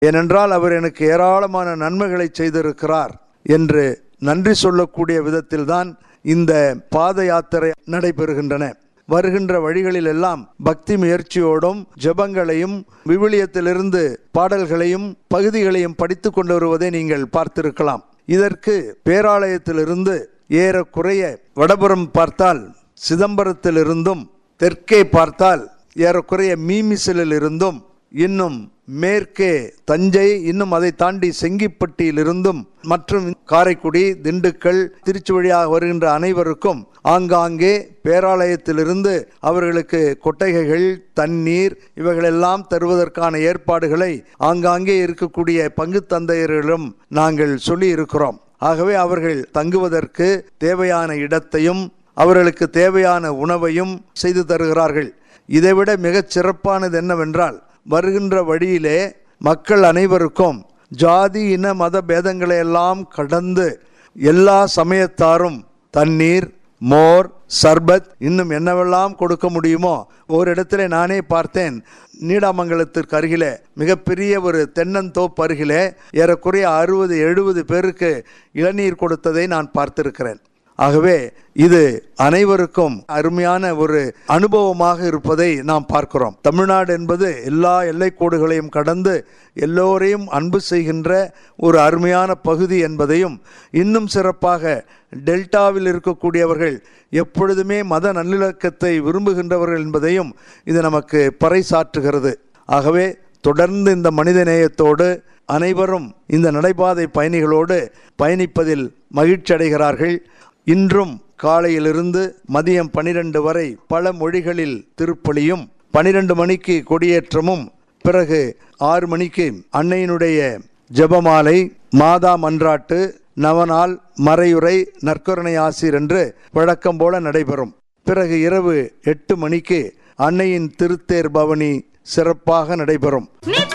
ஏனென்றால் அவர் எனக்கு ஏராளமான நன்மைகளை செய்திருக்கிறார் என்று நன்றி சொல்லக்கூடிய விதத்தில்தான் இந்த பாத யாத்திரை நடைபெறுகின்றன வருகின்ற வழிகளில் எல்லாம் பக்தி முயற்சியோடும் ஜெபங்களையும் விவிலியத்திலிருந்து பாடல்களையும் பகுதிகளையும் படித்து கொண்டு வருவதை நீங்கள் பார்த்திருக்கலாம் இதற்கு பேராலயத்திலிருந்து ஏறக்குறைய வடபுறம் பார்த்தால் சிதம்பரத்திலிருந்தும் தெற்கே பார்த்தால் ஏறக்குறைய மீமிசிலில் இருந்தும் இன்னும் மேற்கே தஞ்சை இன்னும் அதை தாண்டி செங்கிப்பட்டியிலிருந்தும் மற்றும் காரைக்குடி திண்டுக்கல் திருச்சி வழியாக வருகின்ற அனைவருக்கும் ஆங்காங்கே பேராலயத்திலிருந்து அவர்களுக்கு கொட்டகைகள் தண்ணீர் இவைகளெல்லாம் தருவதற்கான ஏற்பாடுகளை ஆங்காங்கே இருக்கக்கூடிய பங்கு தந்தையர்களிடம் நாங்கள் சொல்லி இருக்கிறோம் ஆகவே அவர்கள் தங்குவதற்கு தேவையான இடத்தையும் அவர்களுக்கு தேவையான உணவையும் செய்து தருகிறார்கள் இதைவிட மிகச் சிறப்பானது என்னவென்றால் வருகின்ற வழியிலே மக்கள் அனைவருக்கும் ஜாதி இன மத பேதங்களை எல்லாம் கடந்து எல்லா சமயத்தாரும் தண்ணீர் மோர் சர்பத் இன்னும் என்னவெல்லாம் கொடுக்க முடியுமோ ஒரு இடத்துல நானே பார்த்தேன் நீடாமங்கலத்திற்கு அருகிலே மிகப்பெரிய ஒரு தென்னந்தோப்பு அருகிலே ஏறக்குறைய அறுபது எழுபது பேருக்கு இளநீர் கொடுத்ததை நான் பார்த்திருக்கிறேன் ஆகவே இது அனைவருக்கும் அருமையான ஒரு அனுபவமாக இருப்பதை நாம் பார்க்கிறோம் தமிழ்நாடு என்பது எல்லா எல்லைக்கோடுகளையும் கடந்து எல்லோரையும் அன்பு செய்கின்ற ஒரு அருமையான பகுதி என்பதையும் இன்னும் சிறப்பாக டெல்டாவில் இருக்கக்கூடியவர்கள் எப்பொழுதுமே மத நல்லிணக்கத்தை விரும்புகின்றவர்கள் என்பதையும் இது நமக்கு பறைசாற்றுகிறது ஆகவே தொடர்ந்து இந்த மனித நேயத்தோடு அனைவரும் இந்த நடைபாதை பயணிகளோடு பயணிப்பதில் மகிழ்ச்சி அடைகிறார்கள் இன்றும் காலையிலிருந்து மதியம் பனிரெண்டு வரை பல மொழிகளில் திருப்பலியும் பனிரெண்டு மணிக்கு கொடியேற்றமும் பிறகு ஆறு மணிக்கு அன்னையினுடைய ஜெபமாலை மாதா மன்றாட்டு நவநாள் மறையுறை நற்கருணை ஆசிர் என்று வழக்கம் போல நடைபெறும் பிறகு இரவு எட்டு மணிக்கு அன்னையின் திருத்தேர் பவனி சிறப்பாக நடைபெறும்